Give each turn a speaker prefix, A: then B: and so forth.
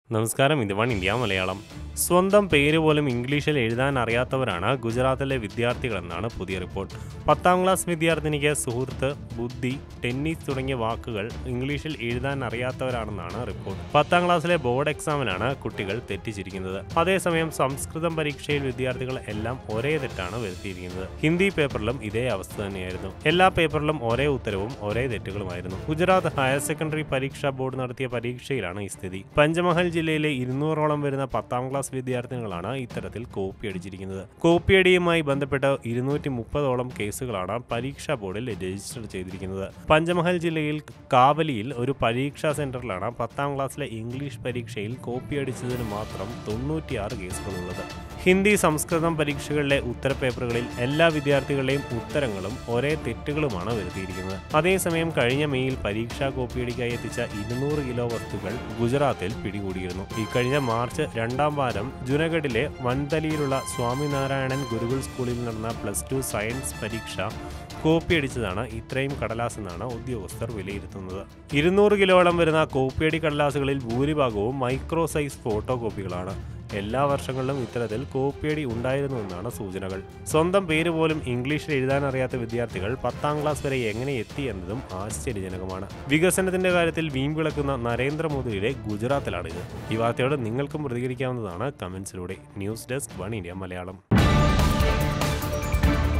A: നമസ്കാരം ഇത് one India Malayalam സ്വന്തം പേര് പോലും ഇംഗ്ലീഷിൽ എഴുതാൻ അറിയാത്തവരാണ് ഗുജറാത്തിലെ വിദ്യാർത്ഥികളെന്നാണ് പുതിയ റിപ്പോർട്ട് പത്താം ക്ലാസ് വിദ്യാർത്ഥിനിക്ക് സുഹൃത്ത് ബുദ്ധി ടെന്നീസ് തുടങ്ങിയ വാക്കുകൾ ഇംഗ്ലീഷിൽ എഴുതാൻ അറിയാത്തവരാണെന്നാണ് റിപ്പോർട്ട് പത്താം ക്ലാസ്സിലെ ബോർഡ് എക്സാമിനാണ് കുട്ടികൾ തെറ്റിച്ചിരിക്കുന്നത് അതേസമയം സംസ്കൃതം പരീക്ഷയിൽ വിദ്യാർത്ഥികൾ എല്ലാം ഒരേ തെറ്റാണ് വരുത്തിയിരിക്കുന്നത് ഹിന്ദി പേപ്പറിലും ഇതേ അവസ്ഥ തന്നെയായിരുന്നു എല്ലാ പേപ്പറിലും ഒരേ ഉത്തരവും ഒരേ തെറ്റുകളുമായിരുന്നു ഗുജറാത്ത് ഹയർ സെക്കൻഡറി പരീക്ഷാ ബോർഡ് നടത്തിയ പരീക്ഷയിലാണ് ഈ സ്ഥിതി പഞ്ചമഹൽ ജില്ലയിലെ ഇരുന്നൂറോളം വരുന്ന പത്താം ക്ലാസ് വിദ്യാർത്ഥികളാണ് ഇത്തരത്തിൽ കോപ്പി അടിച്ചിരിക്കുന്നത് കോപ്പിയടിയുമായി ബന്ധപ്പെട്ട് ഇരുന്നൂറ്റി മുപ്പതോളം കേസുകളാണ് പരീക്ഷാ ബോർഡിൽ രജിസ്റ്റർ ചെയ്തിരിക്കുന്നത് പഞ്ചമഹൽ ജില്ലയിൽ കാവലിയിൽ ഒരു പരീക്ഷാ സെന്ററിലാണ് പത്താം ക്ലാസ്സിലെ ഇംഗ്ലീഷ് പരീക്ഷയിൽ കോപ്പിയടിച്ചതിന് മാത്രം തൊണ്ണൂറ്റിയാറ് കേസുകളുള്ളത് ഹിന്ദി സംസ്കൃതം പരീക്ഷകളിലെ ഉത്തരപേപ്പറുകളിൽ എല്ലാ വിദ്യാർത്ഥികളുടെയും ഉത്തരങ്ങളും ഒരേ തെറ്റുകളുമാണ് വരുത്തിയിരിക്കുന്നത് അതേസമയം കഴിഞ്ഞ മെയ്യിൽ പരീക്ഷാ കോപ്പിയടിക്കായി എത്തിച്ച ഇരുന്നൂറ് കിലോ വസ്തുക്കൾ ഗുജറാത്തിൽ പിടികൂടിയിരുന്നു ഇക്കഴിഞ്ഞ മാർച്ച് രണ്ടാം വാരം ജുനഗഡിലെ വൻതലിയിലുള്ള സ്വാമിനാരായണൻ ഗുരുകുൽ സ്കൂളിൽ നടന്ന പ്ലസ് ടു സയൻസ് പരീക്ഷ കോപ്പിയടിച്ചതാണ് ഇത്രയും കടലാസെന്നാണ് ഉദ്യോഗസ്ഥർ വിലയിരുത്തുന്നത് ഇരുന്നൂറ് കിലോളം വരുന്ന കോപ്പിയടി കടലാസുകളിൽ ഭൂരിഭാഗവും മൈക്രോ സൈസ് ഫോട്ടോ കോപ്പികളാണ് എല്ലാ വർഷങ്ങളിലും ഇത്തരത്തിൽ കോപ്പിയടി ഉണ്ടായിരുന്നുവെന്നാണ് സൂചനകൾ സ്വന്തം പേര് പോലും ഇംഗ്ലീഷിൽ എഴുതാൻ അറിയാത്ത വിദ്യാർത്ഥികൾ പത്താം ക്ലാസ് വരെ എങ്ങനെ എത്തി എന്നതും ആശ്ചര്യജനകമാണ് വികസനത്തിന്റെ കാര്യത്തിൽ വീമ്പിളക്കുന്ന നരേന്ദ്രമോദിയുടെ ഗുജറാത്തിലാണിത് ഈ വാർത്തയോട് നിങ്ങൾക്കും പ്രതികരിക്കാവുന്നതാണ് കമന്റ്സിലൂടെ news desk one India Malayalam